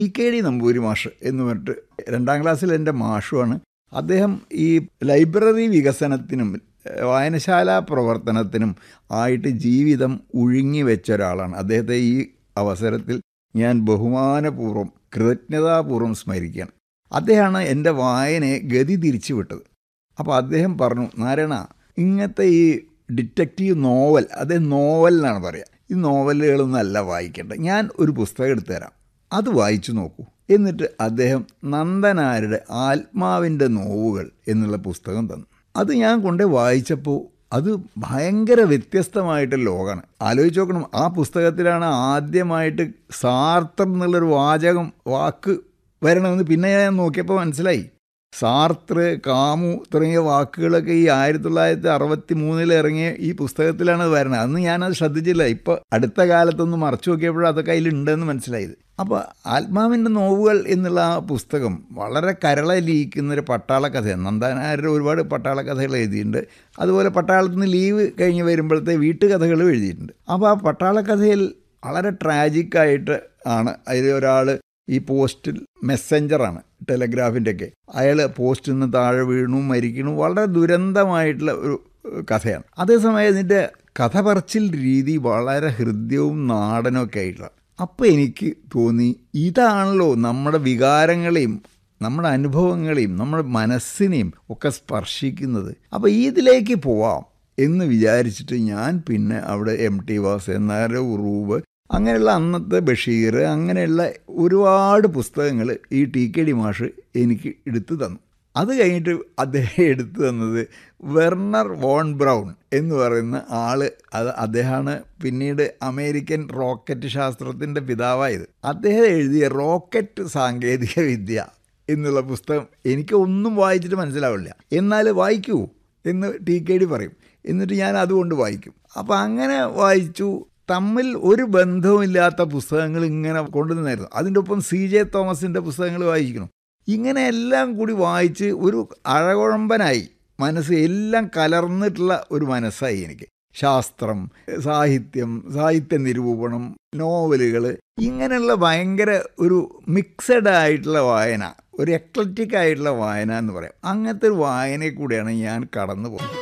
E K D Namboori മാഷ് എന്ന് പറഞ്ഞിട്ട് രണ്ടാം ക്ലാസ്സിൽ എൻ്റെ മാഷുമാണ് അദ്ദേഹം ഈ ലൈബ്രറി വികസനത്തിനും ഏഹ്, വായനശാല പ്രവർത്തനത്തിനും ആയിട്ട് ജീവിതം ഉഴുങ്ങി വെച്ച ഒരാളാണ് അദ്ദേഹത്തെ ഈ അവസരത്തിൽ ഞാൻ ബഹുമാനപൂർവ്വം കൃതജ്ഞതാപൂർവ്വം സ്മരിക്കുകയാണ് അദ്ദേഹമാണ് എൻ്റെ വായനയെ ഗതി തിരിച്ചു വിട്ടത് അപ്പോൾ അദ്ദേഹം പറഞ്ഞു നാരായണ ഇങ്ങനത്തെ ഈ ഡിറ്റക്റ്റീവ് നോവൽ അതേ നോവൽ എന്നാണ് പറയുക ഈ നോവലുകളൊന്നല്ല വായിക്കേണ്ടത് ഞാൻ ഒരു പുസ്തകം എടുത്തു തരാം അത് വായിച്ചു നോക്കൂ എന്നിട്ട് അദ്ദേഹം നന്ദനാരുടെ ആത്മാവിൻ്റെ നോവുകൾ എന്നുള്ള പുസ്തകം തന്നു അത് ഞാൻ കൊണ്ട് വായിച്ചപ്പോൾ അത് ഭയങ്കര വ്യത്യസ്തമായിട്ട് ലോകമാണ് ആലോചിച്ച് നോക്കണം ആ പുസ്തകത്തിലാണ് ആദ്യമായിട്ട് സാർത്തർ എന്നുള്ളൊരു വാചകം വാക്ക് വരണമെന്ന് പിന്നെ ഞാൻ നോക്കിയപ്പോൾ മനസ്സിലായി സാർത്ര കാമു തുടങ്ങിയ വാക്കുകളൊക്കെ ഈ ആയിരത്തി തൊള്ളായിരത്തി അറുപത്തി മൂന്നിൽ ഇറങ്ങിയ ഈ പുസ്തകത്തിലാണ് അത് വരുന്നത് അന്ന് ഞാനത് ശ്രദ്ധിച്ചില്ല ഇപ്പോൾ അടുത്ത കാലത്തൊന്ന് മറച്ചു നോക്കിയപ്പോഴും അതൊക്കെ അതിലുണ്ടെന്ന് മനസ്സിലായത് അപ്പോൾ ആത്മാവിൻ്റെ നോവുകൾ എന്നുള്ള ആ പുസ്തകം വളരെ കരളലിയിക്കുന്ന ഒരു പട്ടാള കഥയാണ് നന്ദനാരുടെ ഒരുപാട് പട്ടാള കഥകൾ എഴുതിയിട്ടുണ്ട് അതുപോലെ പട്ടാളത്തിൽ നിന്ന് ലീവ് കഴിഞ്ഞ് വരുമ്പോഴത്തെ വീട്ടുകഥകളും എഴുതിയിട്ടുണ്ട് അപ്പോൾ ആ പട്ടാള കഥയിൽ വളരെ ട്രാജിക്കായിട്ട് ആണ് അതിൽ ഒരാൾ ഈ പോസ്റ്റിൽ മെസ്സഞ്ചറാണ് ടെലഗ്രാഫിൻ്റെ ഒക്കെ അയാൾ പോസ്റ്റിൽ നിന്ന് താഴെ വീണു മരിക്കണു വളരെ ദുരന്തമായിട്ടുള്ള ഒരു ഏഹ്, കഥയാണ് അതേസമയം ഇതിൻ്റെ കഥ പറച്ചിൽ രീതി വളരെ ഹൃദ്യവും നാടനും ഒക്കെ ആയിട്ടുള്ള അപ്പോൾ എനിക്ക് തോന്നി ഇതാണല്ലോ നമ്മുടെ വികാരങ്ങളെയും നമ്മുടെ അനുഭവങ്ങളെയും നമ്മുടെ മനസ്സിനെയും ഒക്കെ സ്പർശിക്കുന്നത് അപ്പോൾ ഇതിലേക്ക് പോവാം എന്ന് വിചാരിച്ചിട്ട് ഞാൻ പിന്നെ അവിടെ എം ടി വാസേനാർ ഉറൂബ് അങ്ങനെയുള്ള അന്നത്തെ ബഷീർ അങ്ങനെയുള്ള ഒരുപാട് പുസ്തകങ്ങൾ ഈ ടി കെ ഡി മാഷ് എനിക്ക് എടുത്തു തന്നു അത് കഴിഞ്ഞിട്ട് അദ്ദേഹം എടുത്തു തന്നത് വെർണർ വോൺ ബ്രൗൺ എന്ന് പറയുന്ന ആള് അത് അദ്ദേഹമാണ് പിന്നീട് അമേരിക്കൻ റോക്കറ്റ് ശാസ്ത്രത്തിൻ്റെ പിതാവായത് അദ്ദേഹം എഴുതിയ റോക്കറ്റ് സാങ്കേതിക വിദ്യ എന്നുള്ള പുസ്തകം എനിക്ക് ഒന്നും വായിച്ചിട്ട് മനസ്സിലാവില്ല എന്നാൽ വായിക്കൂ എന്ന് ടി കെ ഡി പറയും എന്നിട്ട് ഞാൻ അതുകൊണ്ട് വായിക്കും അപ്പോൾ അങ്ങനെ വായിച്ചു തമ്മിൽ ഒരു ബന്ധവുമില്ലാത്ത പുസ്തകങ്ങൾ ഇങ്ങനെ കൊണ്ടുവന്നായിരുന്നു അതിൻ്റെ ഒപ്പം സി ജെ തോമസിൻ്റെ പുസ്തകങ്ങൾ വായിക്കണം ഇങ്ങനെ എല്ലാം കൂടി വായിച്ച് ഒരു അഴകുഴമ്പനായി മനസ്സ് എല്ലാം കലർന്നിട്ടുള്ള ഒരു മനസ്സായി എനിക്ക് ശാസ്ത്രം സാഹിത്യം സാഹിത്യ നിരൂപണം നോവലുകൾ ഇങ്ങനെയുള്ള ഭയങ്കര ഒരു മിക്സഡ് ആയിട്ടുള്ള വായന ഒരു എക്ലറ്റിക് ആയിട്ടുള്ള വായന എന്ന് പറയാം അങ്ങനത്തെ ഒരു വായനയിൽ കൂടെയാണ് ഞാൻ കടന്നു പോകുന്നത്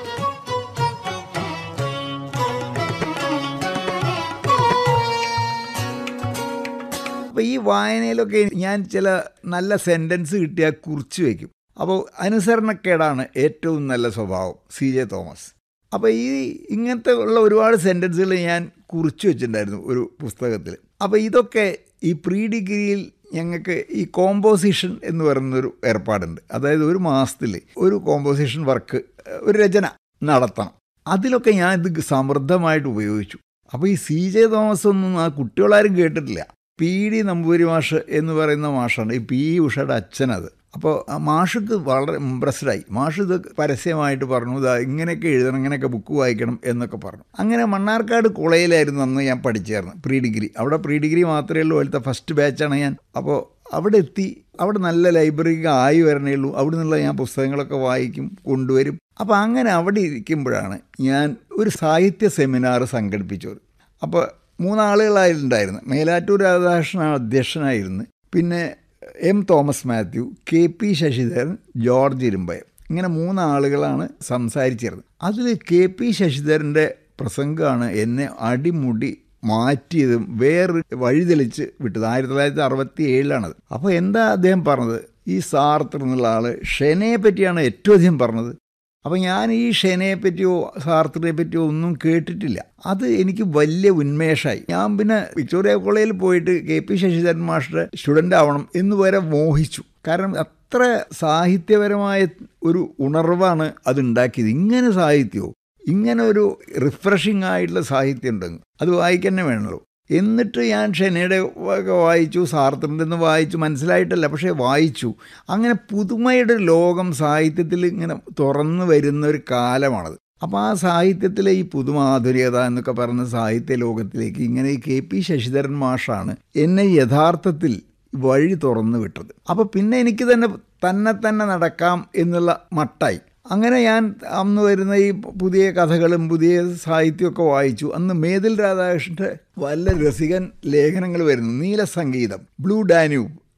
അപ്പോൾ ഈ വായനയിലൊക്കെ ഞാൻ ചില നല്ല സെൻറ്റൻസ് കിട്ടിയാൽ കുറിച്ച് വയ്ക്കും അപ്പോൾ അനുസരണക്കേടാണ് ഏറ്റവും നല്ല സ്വഭാവം സി ജെ തോമസ് അപ്പോൾ ഈ ഇങ്ങനത്തെ ഉള്ള ഒരുപാട് സെൻറ്റൻസുകൾ ഞാൻ കുറിച്ച് വെച്ചിട്ടുണ്ടായിരുന്നു ഒരു പുസ്തകത്തിൽ അപ്പോൾ ഇതൊക്കെ ഈ പ്രീ ഡിഗ്രിയിൽ ഞങ്ങൾക്ക് ഈ കോമ്പോസിഷൻ എന്ന് പറയുന്നൊരു ഏർപ്പാടുണ്ട് അതായത് ഒരു മാസത്തിൽ ഒരു കോമ്പോസിഷൻ വർക്ക് ഒരു രചന നടത്തണം അതിലൊക്കെ ഞാൻ ഇത് സമൃദ്ധമായിട്ട് ഉപയോഗിച്ചു അപ്പോൾ ഈ സി ജെ തോമസ് ഒന്നും ആ കുട്ടികളാരും കേട്ടിട്ടില്ല പി ഡി നമ്പൂരി മാഷ് എന്ന് പറയുന്ന മാഷാണ് ഈ പി ഉഷയുടെ അച്ഛനത് അപ്പോൾ ആ മാഷക്ക് വളരെ ഇമ്പ്രസ്ഡായി മാഷ് ഇത് പരസ്യമായിട്ട് പറഞ്ഞു ഇതാ ഇങ്ങനെയൊക്കെ എഴുതണം ഇങ്ങനെയൊക്കെ ബുക്ക് വായിക്കണം എന്നൊക്കെ പറഞ്ഞു അങ്ങനെ മണ്ണാർക്കാട് കോളേജിലായിരുന്നു അന്ന് ഞാൻ പഠിച്ചായിരുന്നു പ്രീ ഡിഗ്രി അവിടെ പ്രീ ഡിഗ്രി മാത്രമേ ഉള്ളൂ അതിലത്തെ ഫസ്റ്റ് ബാച്ചാണ് ഞാൻ അപ്പോൾ അവിടെ എത്തി അവിടെ നല്ല ലൈബ്രറിക്ക് ആയി വരണേ ഉള്ളൂ അവിടെ നിന്നുള്ള ഞാൻ പുസ്തകങ്ങളൊക്കെ വായിക്കും കൊണ്ടുവരും അപ്പോൾ അങ്ങനെ അവിടെ ഇരിക്കുമ്പോഴാണ് ഞാൻ ഒരു സാഹിത്യ സെമിനാർ സംഘടിപ്പിച്ചത് അപ്പോൾ മൂന്നാളുകളായിട്ടുണ്ടായിരുന്നു മേലാറ്റൂർ രാധാകൃഷ്ണൻ അധ്യക്ഷനായിരുന്നു പിന്നെ M Thomas Mathew K P Sasidharan George Irumbayam ഇങ്ങനെ മൂന്നാളുകളാണ് സംസാരിച്ചിരുന്നത് അതിൽ കെ പി ശശിധരൻ്റെ പ്രസംഗമാണ് എന്നെ അടിമുടി മാറ്റിയതും വേറെ വഴിതെളിച്ച് വിട്ടത് ആയിരത്തി തൊള്ളായിരത്തി അറുപത്തി ഏഴിലാണത് അപ്പോൾ എന്താ അദ്ദേഹം പറഞ്ഞത് ഈ സാർത്തർ എന്നുള്ള ആൾ ഷെനയെ പറ്റിയാണ് ഏറ്റവും അധികം പറഞ്ഞത് അപ്പോൾ ഞാൻ ഈ ഷെനയെ പറ്റിയോ സാർത്തറിനെ പറ്റിയോ ഒന്നും കേട്ടിട്ടില്ല അത് എനിക്ക് വലിയ ഉന്മേഷമായി ഞാൻ പിന്നെ വിക്ടോറിയ കോളേജിൽ പോയിട്ട് K P Sasidharan master student ആവണം എന്ന് വരെ മോഹിച്ചു കാരണം അത്ര സാഹിത്യപരമായ ഒരു ഉണർവാണ് അതുണ്ടാക്കിയത് ഇങ്ങനെ സാഹിത്യമോ ഇങ്ങനെ ഒരു റിഫ്രഷിംഗ് ആയിട്ടുള്ള സാഹിത്യം ഉണ്ടെങ്കിൽ അത് വായിക്കന്നെ വേണമല്ലോ എന്നിട്ട് ഞാൻ ഷെനയുടെ ഒക്കെ വായിച്ചു സാർത്തറിൻ്റെ നിന്ന് വായിച്ചു മനസ്സിലായിട്ടല്ല പക്ഷേ വായിച്ചു അങ്ങനെ പുതുമയുടെ ലോകം സാഹിത്യത്തിൽ ഇങ്ങനെ തുറന്നു വരുന്ന ഒരു കാലമാണത് അപ്പോൾ ആ സാഹിത്യത്തിലെ ഈ പുതുമാധുര്യത എന്നൊക്കെ പറയുന്ന സാഹിത്യ ലോകത്തിലേക്ക് ഇങ്ങനെ ഈ കെ പി ശശിധരൻ മാഷാണ് എന്നെ യഥാർത്ഥത്തിൽ വഴി തുറന്നു വിട്ടത് അപ്പോൾ പിന്നെ എനിക്ക് തന്നെ തന്നെ തന്നെ നടക്കാം എന്നുള്ള മട്ടായി അങ്ങനെ ഞാൻ അന്ന് വരുന്ന ഈ പുതിയ കഥകളും പുതിയ സാഹിത്യമൊക്കെ വായിച്ചു അന്ന് മേതിൽ രാധാകൃഷ്ണൻ്റെ വല്ല രസികൻ ലേഖനങ്ങൾ വരുന്നു നീലസംഗീതം ബ്ലൂ ഡാന്യൂബ്